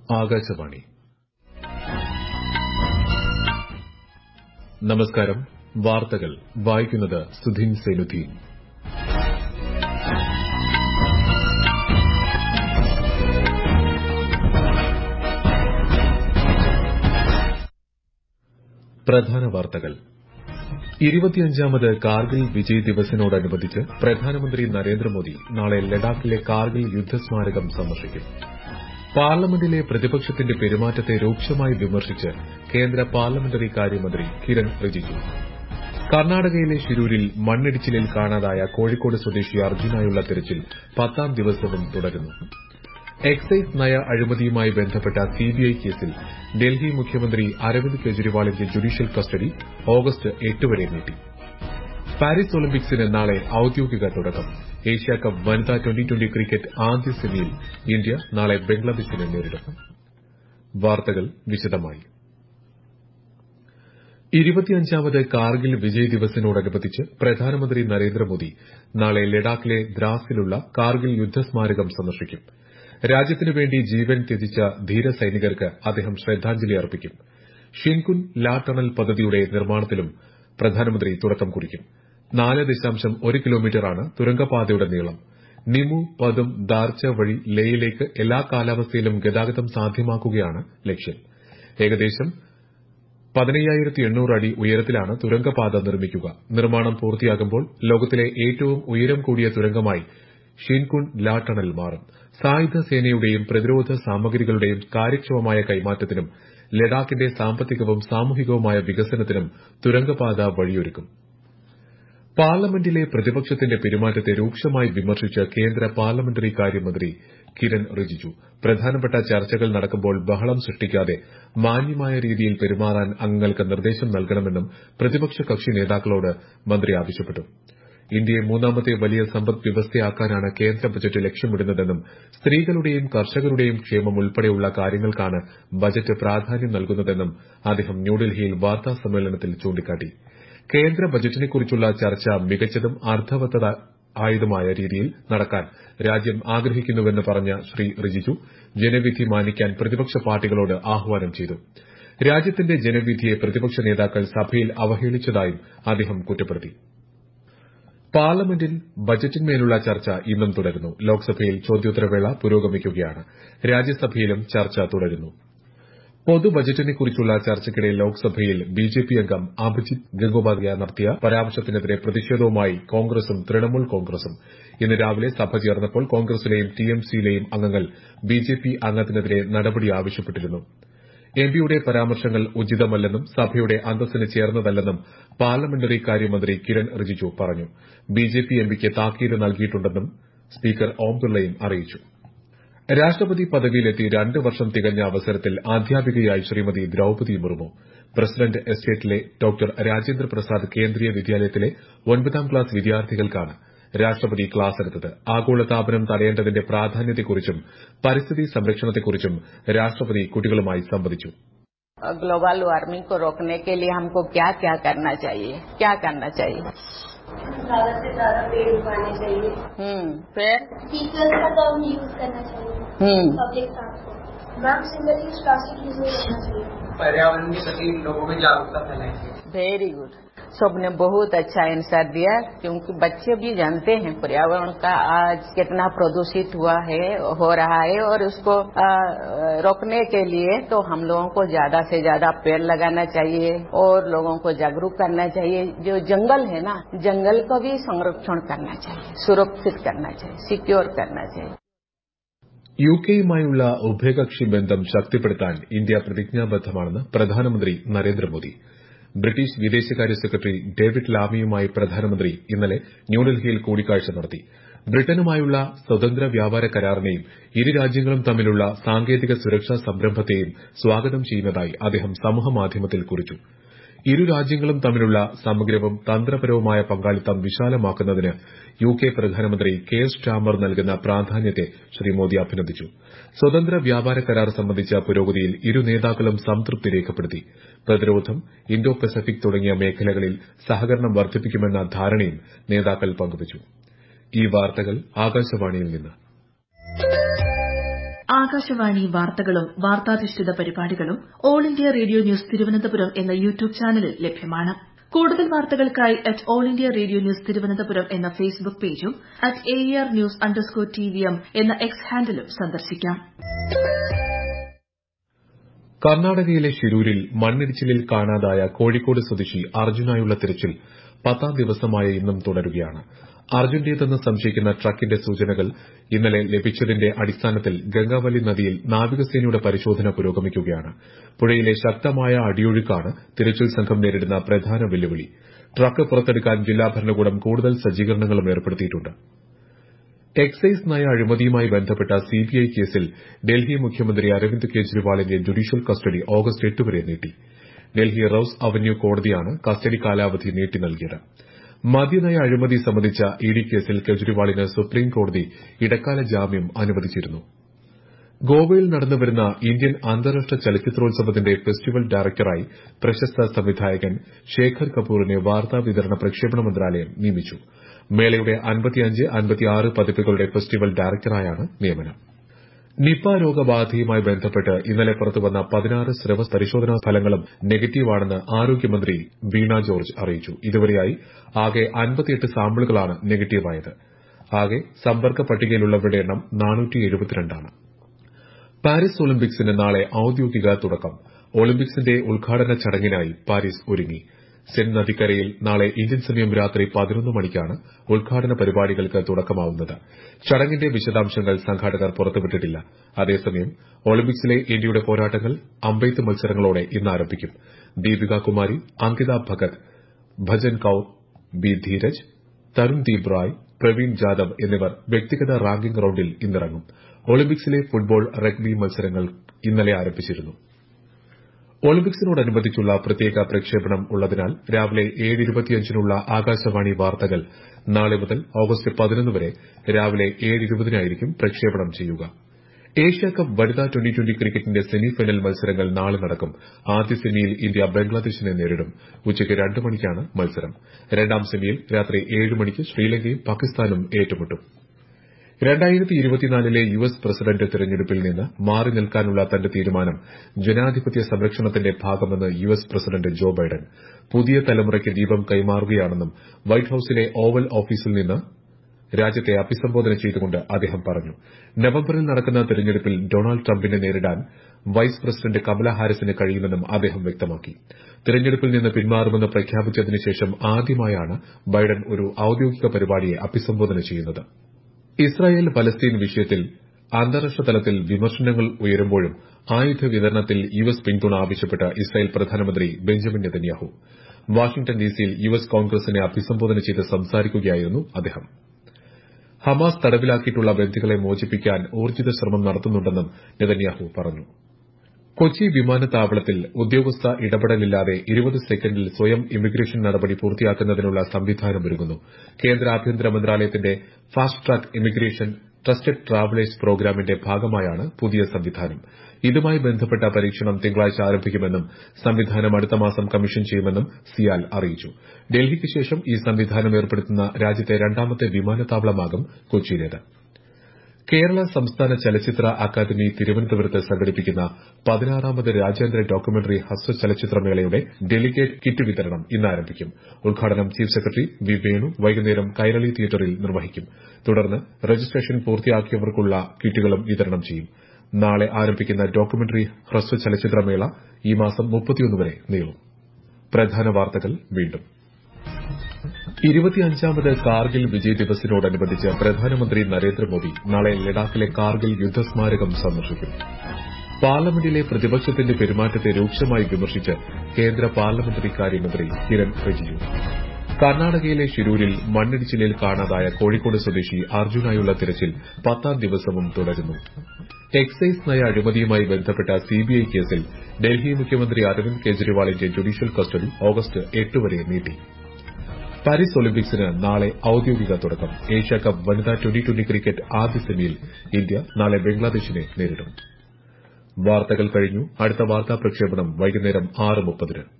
ആകാശവാണി നമസ്കാരം വാർത്തകൾ വായിക്കുന്നത് സുധീൻ സൈനുദ്ദീൻ പ്രധാന വാർത്തകൾ ഇരുപത്തിയഞ്ചാമത് കാർഗിൽ വിജയ് ദിവസിനോടനുബന്ധിച്ച് പ്രധാനമന്ത്രി നരേന്ദ്രമോദി നാളെ ലഡാക്കിലെ കാർഗിൽ യുദ്ധസ്മാരകം സന്ദർശിക്കും പാർലമെന്റിലെ പ്രതിപക്ഷത്തിന്റെ പെരുമാറ്റത്തെ രൂക്ഷമായി വിമർശിച്ച് കേന്ദ്ര പാർലമെന്ററി കാര്യമന്ത്രി കിരൺ റിജിജു കർണാടകയിലെ ഷിരൂരിൽ മണ്ണിടിച്ചിലിൽ കാണാതായ കോഴിക്കോട് സ്വദേശി അർജുനായുള്ള തെരച്ചിൽ പത്താം ദിവസവും തുടരുന്നു എക്സൈസ് നയ അഴിമതിയുമായി ബന്ധപ്പെട്ട സിബിഐ കേസിൽ ഡൽഹി മുഖ്യമന്ത്രി അരവിന്ദ് കെജ്രിവാളിന്റെ ജുഡീഷ്യൽ കസ്റ്റഡി ഓഗസ്റ്റ് എട്ട് വരെ നീട്ടി പാരീസ് ഒളിമ്പിക്സിന് നാളെ ഔദ്യോഗിക തുടക്കം ഏഷ്യാകപ്പ് വനിതാ ട്വന്റി ട്വന്റി ക്രിക്കറ്റ് ആദ്യ സെമിയിൽ ഇന്ത്യ നാളെ ബംഗ്ലാദേശിനെ നേരിടും വാർത്തകൾ വിശദമായി ഇരുപത്തിയഞ്ചാമത് കാർഗിൽ വിജയ് ദിവസിനോടനുബന്ധിച്ച് പ്രധാനമന്ത്രി നരേന്ദ്രമോദി നാളെ ലഡാക്കിലെ ദ്രാസിലുള്ള കാർഗിൽ യുദ്ധസ്മാരകം സന്ദർശിക്കും രാജ്യത്തിനുവേണ്ടി ജീവൻ ത്യജിച്ച ധീര സൈനികർക്ക് അദ്ദേഹം ശ്രദ്ധാഞ്ജലി അർപ്പിക്കും ഷിൻകുൻ ലാ ടണൽ പദ്ധതിയുടെ നിർമ്മാണത്തിലും പ്രധാനമന്ത്രി തുടക്കം കുറിക്കും നാല് ദശാംശം ഒരു കിലോമീറ്ററാണ് തുരങ്കപാതയുടെ നീളം നിമു പദം ദാർച്ച വഴി ലേയിലേക്ക് എല്ലാ കാലാവസ്ഥയിലും ഗതാഗതം സാധ്യമാക്കുകയാണ് ലക്ഷ്യം ഏകദേശം പതിനയ്യായിരത്തി എണ്ണൂറ് അടി ഉയരത്തിലാണ് തുരങ്കപാത നിർമ്മിക്കുക നിർമ്മാണം പൂർത്തിയാകുമ്പോൾ ലോകത്തിലെ ഏറ്റവും ഉയരം കൂടിയ തുരങ്കമായി ഷീൻകുൺ ലാ ടണൽ മാറും സായുധ സേനയുടെയും പ്രതിരോധ സാമഗ്രികളുടെയും കാര്യക്ഷമമായ കൈമാറ്റത്തിനും ലഡാക്കിന്റെ സാമ്പത്തികവും സാമൂഹികവുമായ വികസനത്തിനും തുരങ്കപാത വഴിയൊരുക്കും പാർലമെന്റിലെ പ്രതിപക്ഷത്തിന്റെ പെരുമാറ്റത്തെ രൂക്ഷമായി വിമർശിച്ച് കേന്ദ്ര പാർലമെന്ററി കാര്യമന്ത്രി കിരൺ റിജിജു പ്രധാനപ്പെട്ട ചർച്ചകൾ നടക്കുമ്പോൾ ബഹളം സൃഷ്ടിക്കാതെ മാന്യമായ രീതിയിൽ പെരുമാറാൻ അംഗങ്ങൾക്ക് നിർദ്ദേശം നൽകണമെന്നും പ്രതിപക്ഷ കക്ഷി നേതാക്കളോട് മന്ത്രി ആവശ്യപ്പെട്ടു ഇന്ത്യയെ മൂന്നാമത്തെ വലിയ സമ്പദ് വ്യവസ്ഥയാക്കാനാണ് കേന്ദ്ര ബജറ്റ് ലക്ഷ്യമിടുന്നതെന്നും സ്ത്രീകളുടെയും കർഷകരുടെയും ക്ഷേമം ഉൾപ്പെടെയുള്ള കാര്യങ്ങൾക്കാണ് ബജറ്റ് പ്രാധാന്യം നൽകുന്നതെന്നും അദ്ദേഹം ന്യൂഡൽഹിയിൽ വാർത്താ സമ്മേളനത്തിൽ ചൂണ്ടിക്കാട്ടി കേന്ദ്ര ബജറ്റിനെക്കുറിച്ചുള്ള ചർച്ച മികച്ചതും അർത്ഥവത്തായതുമായ രീതിയിൽ നടക്കാൻ രാജ്യം ആഗ്രഹിക്കുന്നുവെന്ന് പറഞ്ഞ ശ്രീ റിജിജു ജനവിധി മാനിക്കാൻ പ്രതിപക്ഷ പാർട്ടികളോട് ആഹ്വാനം ചെയ്തു രാജ്യത്തിന്റെ ജനവിധിയെ പ്രതിപക്ഷ നേതാക്കൾ സഭയിൽ അവഹേളിച്ചതായും അദ്ദേഹം കുറ്റപ്പെടുത്തി പാർലമെന്റിൽ ബജറ്റിന്മേലുള്ള ചർച്ച ഇന്നും തുടരുന്നു ലോക്സഭയിൽ ചോദ്യോത്തരവേള പുരോഗമിക്കുകയാണ് രാജ്യസഭയിലും ചർച്ച തുടരുന്നു പൊതു ബജറ്റിനെക്കുറിച്ചുള്ള ചർച്ചയ്ക്കിടെ ലോക്സഭയിൽ ബിജെപി അംഗം അഭിജിത് ഗംഗോപാധ്യായ നടത്തിയ പരാമർശത്തിനെതിരെ പ്രതിഷേധവുമായി കോൺഗ്രസും തൃണമൂൽ കോൺഗ്രസും ഇന്ന് രാവിലെ സഭ ചേർന്നപ്പോൾ കോൺഗ്രസിലെയും ടിഎംസിയിലെയും അംഗങ്ങൾ ബിജെപി അംഗത്തിനെതിരെ നടപടി ആവശ്യപ്പെട്ടിരുന്നു എംപിയുടെ പരാമർശങ്ങൾ ഉചിതമല്ലെന്നും സഭയുടെ അന്തസ്സിന് ചേർന്നതല്ലെന്നും പാർലമെന്ററി കാര്യമന്ത്രി കിരൺ റിജിജു പറഞ്ഞു ബിജെപി എംപിക്ക് താക്കീത് നൽകിയിട്ടുണ്ടെന്നും സ്പീക്കർ ഓം ബിർളയും അറിയിച്ചു രാഷ്ട്രപതി പദവിയിലെത്തി രണ്ട് വർഷം തികഞ്ഞ അവസരത്തിൽ അധ്യാപികയായി ശ്രീമതി ദ്രൌപതി മുർമു പ്രസിഡന്റ് എസ്റ്റേറ്റിലെ ഡോക്ടർ രാജേന്ദ്ര പ്രസാദ് കേന്ദ്രീയ വിദ്യാലയത്തിലെ ഒൻപതാം ക്ലാസ് വിദ്യാർത്ഥികൾക്കാണ് രാഷ്ട്രപതി ക്ലാസ് എടുത്തത് ആഗോളതാപനം തടയേണ്ടതിന്റെ പ്രാധാന്യത്തെക്കുറിച്ചും പരിസ്ഥിതി സംരക്ഷണത്തെക്കുറിച്ചും രാഷ്ട്രപതി കുട്ടികളുമായി സംവദിച്ചു ग्लोबल वार्मिंग को रोकने के लिए हमको क्या क्या करना चाहिए क्या करना चाहिए ज्यादा से ज्यादा पेड़ उगाने चाहिए हम्म फिर व्हीकल्स का कम यूज करना चाहिए hmm public transport ma'am single use plastic use नहीं करना चाहिए पर्यावरण के प्रति लोगों में जागरूकता फैलाई वेरी गुड सबने बहुत अच्छा आंसर दिया क्योंकि बच्चे भी जानते हैं पर्यावरण का आज कितना प्रदूषित हुआ है हो रहा है और उसको आ, रोकने के लिए तो हम लोगों को ज्यादा से ज्यादा पेड़ लगाना चाहिए और लोगों को जागरूक करना चाहिए जो जंगल है ना जंगल को भी संरक्षण करना चाहिए सुरक्षित करना चाहिए सिक्योर करना चाहिए യുകെയുമായുള്ള ഉഭയകക്ഷി ബന്ധം ശക്തിപ്പെടുത്താൻ ഇന്ത്യ പ്രതിജ്ഞാബദ്ധമാണെന്ന് പ്രധാനമന്ത്രി നരേന്ദ്രമോദി ബ്രിട്ടീഷ് വിദേശകാര്യ സെക്രട്ടറി ഡേവിഡ് ലാമിയുമായി പ്രധാനമന്ത്രി ഇന്നലെ ന്യൂഡൽഹിയിൽ കൂടിക്കാഴ്ച നടത്തി ബ്രിട്ടനുമായുള്ള സ്വതന്ത്ര വ്യാപാര കരാറിനെയും ഇരു രാജ്യങ്ങളും തമ്മിലുള്ള സാങ്കേതിക സുരക്ഷാ സംരംഭത്തെയും സ്വാഗതം ചെയ്യുന്നതായി അദ്ദേഹം സമൂഹമാധ്യമത്തിൽ കുറിച്ചു ഇരു രാജ്യങ്ങളും തമ്മിലുള്ള സമഗ്രവും തന്ത്രപരവുമായ പങ്കാളിത്തം വിശാലമാക്കുന്നതിന് യു കെ പ്രധാനമന്ത്രി കെയർ സ്റ്റാമർ നൽകുന്ന പ്രാധാന്യത്തെ ശ്രീ മോദി അഭിനന്ദിച്ചു സ്വതന്ത്ര വ്യാപാര കരാർ സംബന്ധിച്ച പുരോഗതിയിൽ ഇരു നേതാക്കളും സംതൃപ്തി രേഖപ്പെടുത്തി പ്രതിരോധം ഇന്തോ പസഫിക് തുടങ്ങിയ മേഖലകളിൽ സഹകരണം വർദ്ധിപ്പിക്കുമെന്ന ധാരണയും നേതാക്കൾ പങ്കുവച്ചു ഈ വാർത്തകൾ ആകാശവാണിയിൽ നിന്ന് ആകാശവാണി വാർത്തകളും വാർത്താധിഷ്ഠിത പരിപാടികളും all India radio news Thiruvananthapuram എന്ന യൂട്യൂബ് ചാനലിൽ ലഭ്യമാണ് കൂടുതൽ വാർത്തകൾക്കായി at all India radio news Thiruvananthapuram എന്ന ഫേസ്ബുക്ക് പേജും at A R news underscore T V M എന്ന എക്സ് ഹാൻഡിലും സന്ദർശിക്കാം കർണാടകയിലെ ഷിരൂരിൽ മണ്ണിടിച്ചിലിൽ കാണാതായ കോഴിക്കോട് സ്വദേശി അർജുനായുള്ള തിരച്ചിൽ പത്താം ദിവസമായ ഇന്നും തുടരുകയാണ് അർജുന്റേതെന്ന് സംശയിക്കുന്ന ട്രക്കിന്റെ സൂചനകൾ ഇന്നലെ ലഭിച്ചതിന്റെ അടിസ്ഥാനത്തിൽ ഗംഗാവലി നദിയിൽ നാവികസേനയുടെ പരിശോധന പുരോഗമിക്കുകയാണ് പുഴയിലെ ശക്തമായ അടിയൊഴുക്കാണ് തിരച്ചിൽ സംഘം നേരിടുന്ന പ്രധാന വെല്ലുവിളി ട്രക്ക് പുറത്തെടുക്കാൻ ജില്ലാ ഭരണകൂടം കൂടുതൽ സജ്ജീകരണങ്ങളും ഏർപ്പെടുത്തിയിട്ടുണ്ട് എക്സൈസ് നയ അഴിമതിയുമായി ബന്ധപ്പെട്ട സിബിഐ കേസിൽ ഡൽഹി മുഖ്യമന്ത്രി അരവിന്ദ് കെജ്രിവാളിന്റെ ജുഡീഷ്യൽ കസ്റ്റഡി ഓഗസ്റ്റ് എട്ട് വരെ നീട്ടി ഡൽഹി റൌസ് അവന്യൂ കോടതിയാണ് കസ്റ്റഡി കാലാവധി നീട്ടി നൽകിയത് മദ്യനയ അഴിമതി സംബന്ധിച്ച ഇഡി കേസിൽ കെജ്രിവാളിന് സുപ്രീം കോടതി ഇടക്കാല ജാമ്യം അനുവദിച്ചിരുന്നു ഗോവയിൽ നടന്നുവരുന്ന ഇന്ത്യൻ അന്താരാഷ്ട്ര ചലച്ചിത്രോത്സവത്തിന്റെ ഫെസ്റ്റിവൽ ഡയറക്ടറായി പ്രശസ്ത സംവിധായകൻ ശേഖർ കപൂറിനെ വാർത്താവിതരണ പ്രക്ഷേപണ മന്ത്രാലയം നിയമിച്ചു മേളയുടെ അൻപത്തിയഞ്ച് അൻപത്തിയാറ് പതിപ്പുകളുടെ ഫെസ്റ്റിവൽ ഡയറക്ടറായാണ് നിയമനം നിപ രോഗബാധയുമായി ബന്ധപ്പെട്ട് ഇന്നലെ പുറത്തുവന്ന പതിനാറ് സ്രവ പരിശോധനാ ഫലങ്ങളും നെഗറ്റീവാണെന്ന് ആരോഗ്യമന്ത്രി വീണ ജോർജ് അറിയിച്ചു ഇതുവരെയായി ആകെ അൻപത്തിയെട്ട് സാമ്പിളുകളാണ് നെഗറ്റീവായത് ആകെ സമ്പർക്ക പട്ടികയിലുള്ളവരുടെ എണ്ണം നാനൂറ്റിയെഴുപത്തിരണ്ടാണ് പാരീസ് ഒളിമ്പിക്സിന് നാളെ ഔദ്യോഗിക തുടക്കം ഒളിമ്പിക്സിന്റെ ഉദ്ഘാടന ചടങ്ങിനായി പാരീസ് ഒരുങ്ങി സെൻ നദിക്കരയിൽ നാളെ ഇന്ത്യൻ സമയം രാത്രി പതിനൊന്ന് മണിക്കാണ് ഉദ്ഘാടന പരിപാടികൾക്ക് തുടക്കമാവുന്നത് ചടങ്ങിന്റെ വിശദാംശങ്ങൾ സംഘാടകർ പുറത്തുവിട്ടിട്ടില്ല അതേസമയം ഒളിമ്പിക്സിലെ ഇന്ത്യയുടെ പോരാട്ടങ്ങൾ അമ്പെയ്ത്ത് മത്സരങ്ങളോടെ ഇന്ന് ആരംഭിക്കും ദീപിക കുമാരി അങ്കിത ഭഗത് ഭജൻ കൌർ ബി ധീരജ് തരുൺദീപ് റായ് പ്രവീൺ ജാദവ് എന്നിവർ വ്യക്തിഗത റാങ്കിംഗ് റൌണ്ടിൽ ഇന്നിറങ്ങും ഒളിമ്പിക്സിലെ ഫുട്ബോൾ റഗ്ബി മത്സരങ്ങൾ ഇന്നലെ ആരംഭിച്ചിരുന്നു ഒളിമ്പിക്സിനോടനുബന്ധിച്ചുള്ള പ്രത്യേക പ്രക്ഷേപണം ഉള്ളതിനാൽ രാവിലെ ഏഴ് ഇരുപത്തിയഞ്ചിനുള്ള ആകാശവാണി വാർത്തകൾ നാളെ മുതൽ ഓഗസ്റ്റ് പതിനൊന്ന് വരെ രാവിലെ ഏഴ് ഇരുപതിനായിരിക്കും പ്രക്ഷേപണം ചെയ്യുക ഏഷ്യാകപ്പ് വനിതാ ട്വന്റി ട്വന്റി ക്രിക്കറ്റിന്റെ സെമിഫൈനൽ മത്സരങ്ങൾ നാളെ നടക്കും ആദ്യ സെമിയിൽ ഇന്ത്യ ബംഗ്ലാദേശിനെ നേരിടും ഉച്ചയ്ക്ക് രണ്ട് മണിക്കാണ് മത്സരം രണ്ടാം സെമിയിൽ രാത്രി ഏഴ് മണിക്ക് ശ്രീലങ്കയും പാകിസ്ഥാനും ഏറ്റുമുട്ടും രണ്ടായിരത്തി ഇരുപത്തിനാലിലെ യു എസ് പ്രസിഡന്റ് തെരഞ്ഞെടുപ്പിൽ നിന്ന് മാറി നിൽക്കാനുള്ള തന്റെ തീരുമാനം ജനാധിപത്യ സംരക്ഷണത്തിന്റെ ഭാഗമെന്ന് U S president Joe Biden പുതിയ തലമുറയ്ക്ക് ദീപം കൈമാറുകയാണെന്നും വൈറ്റ് ഹൌസിലെ ഓവൽ ഓഫീസിൽ നിന്ന് രാജ്യത്തെ അഭിസംബോധന ചെയ്തുകൊണ്ട് അദ്ദേഹം പറഞ്ഞു നവംബറിൽ നടക്കുന്ന തെരഞ്ഞെടുപ്പിൽ ഡൊണാൾഡ് ട്രംപിനെ നേരിടാൻ വൈസ് പ്രസിഡന്റ് കമല ഹാരിസിന് കഴിയുമെന്നും അദ്ദേഹം വ്യക്തമാക്കി തെരഞ്ഞെടുപ്പിൽ നിന്ന് പിന്മാറുമെന്ന് പ്രഖ്യാപിച്ചതിനുശേഷം ആദ്യമായാണ് ബൈഡൻ ഒരു ഔദ്യോഗിക പരിപാടിയെ അഭിസംബോധന ചെയ്യുന്നത് ഇസ്രായേൽ പലസ്തീൻ വിഷയത്തിൽ അന്താരാഷ്ട്ര തലത്തിൽ വിമർശനങ്ങൾ ഉയരുമ്പോഴും ആയുധ വിതരണത്തിൽ യു എസ് പിന്തുണ ആവശ്യപ്പെട്ട് ഇസ്രായേൽ പ്രധാനമന്ത്രി ബെഞ്ചമിൻ നെതന്യാഹു വാഷിംഗ്ടൺ ഡിസിയിൽ യു എസ് കോൺഗ്രസിനെ അഭിസംബോധന ചെയ്ത് സംസാരിക്കുകയായിരുന്നു അദ്ദേഹം ഹമാസ് തടവിലാക്കിയിട്ടുള്ള ബന്ദികളെ മോചിപ്പിക്കാൻ ഊർജിത ശ്രമം നടത്തുന്നുണ്ടെന്നും നെതന്യാഹു പറഞ്ഞു കൊച്ചി വിമാനത്താവളത്തിൽ ഉദ്യോഗസ്ഥ ഇടപെടലില്ലാതെ ഇരുപത് സെക്കൻഡിൽ സ്വയം ഇമിഗ്രേഷൻ നടപടി പൂർത്തിയാക്കുന്നതിനുള്ള സംവിധാനമൊരുങ്ങുന്നു കേന്ദ്ര ആഭ്യന്തര മന്ത്രാലയത്തിന്റെ fast track immigration trusted travellers പ്രോഗ്രാമിന്റെ ഭാഗമായാണ് പുതിയ സംവിധാനം ഇതുമായി ബന്ധപ്പെട്ട പരീക്ഷണം തിങ്കളാഴ്ച ആരംഭിക്കുമെന്നും സംവിധാനം അടുത്ത മാസം കമ്മീഷൻ ചെയ്യുമെന്നും സിയാൽ അറിയിച്ചു ഡൽഹിക്ക് ശേഷം ഈ സംവിധാനം ഏർപ്പെടുത്തുന്ന രാജ്യത്തെ രണ്ടാമത്തെ വിമാനത്താവളമാകും കൊച്ചിയിലേത് കേരള സംസ്ഥാന ചലച്ചിത്ര അക്കാദമി തിരുവനന്തപുരത്ത് സംഘടിപ്പിക്കുന്ന പതിനാറാമത് രാജ്യാന്തര ഡോക്യുമെന്ററി ഹ്രസ്വ ചലച്ചിത്രമേളയുടെ ഡെലിഗേറ്റ് കിറ്റ് വിതരണം ഇന്ന് ആരംഭിക്കും ഉദ്ഘാടനം ചീഫ് സെക്രട്ടറി വി വേണു വൈകുന്നേരം കൈരളി തിയേറ്ററിൽ നിർവഹിക്കും തുടർന്ന് രജിസ്ട്രേഷൻ പൂർത്തിയാക്കിയവർക്കുള്ള കിറ്റുകളും വിതരണം ചെയ്യും നാളെ ആരംഭിക്കുന്ന ഡോക്യുമെന്ററി ഹ്രസ്വ ചലച്ചിത്രമേള ഈ മാസം മുപ്പത്തിയൊന്ന് വരെ നീളും പ്രധാന വാർത്തകൾ വീണ്ടും ഇരുപത്തിയഞ്ചാമത് കാർഗിൽ വിജയ് ദിവസിനോടനുബന്ധിച്ച് പ്രധാനമന്ത്രി നരേന്ദ്രമോദി നാളെ ലഡാക്കിലെ കാർഗിൽ യുദ്ധസ്മാരകം സന്ദർശിക്കും പാർലമെന്റിലെ പ്രതിപക്ഷത്തിന്റെ പെരുമാറ്റത്തെ രൂക്ഷമായി വിമർശിച്ച് കേന്ദ്ര പാർലമെന്ററി കാര്യമന്ത്രി കിരൺ റിജിജു കർണാടകയിലെ ഷിരൂരിൽ മണ്ണിടിച്ചിലിൽ കാണാതായ കോഴിക്കോട് സ്വദേശി അർജുനായുള്ള തിരച്ചിൽ പത്താം ദിവസവും തുടരുന്നു എക്സൈസ് നയ അഴിമതിയുമായി ബന്ധപ്പെട്ട സിബിഐ കേസിൽ ഡൽഹി മുഖ്യമന്ത്രി അരവിന്ദ് കെജ്രിവാളിന്റെ ജുഡീഷ്യൽ കസ്റ്റഡി ഓഗസ്റ്റ് എട്ട് വരെ നീട്ടി പാരീസ് ഒളിമ്പിക്സിന് നാളെ ഔദ്യോഗിക തുടക്കം ഏഷ്യാകപ്പ് വനിതാ ട്വന്റി ട്വന്റി ക്രിക്കറ്റ് ആദ്യ സെമിയിൽ ഇന്ത്യ നാളെ ബംഗ്ലാദേശിനെ നേരിടും വാർത്തകൾ കഴിഞ്ഞു അടുത്ത വാർത്താ പ്രക്ഷേപണം വൈകുന്നേരം ആറ് മുപ്പതിന്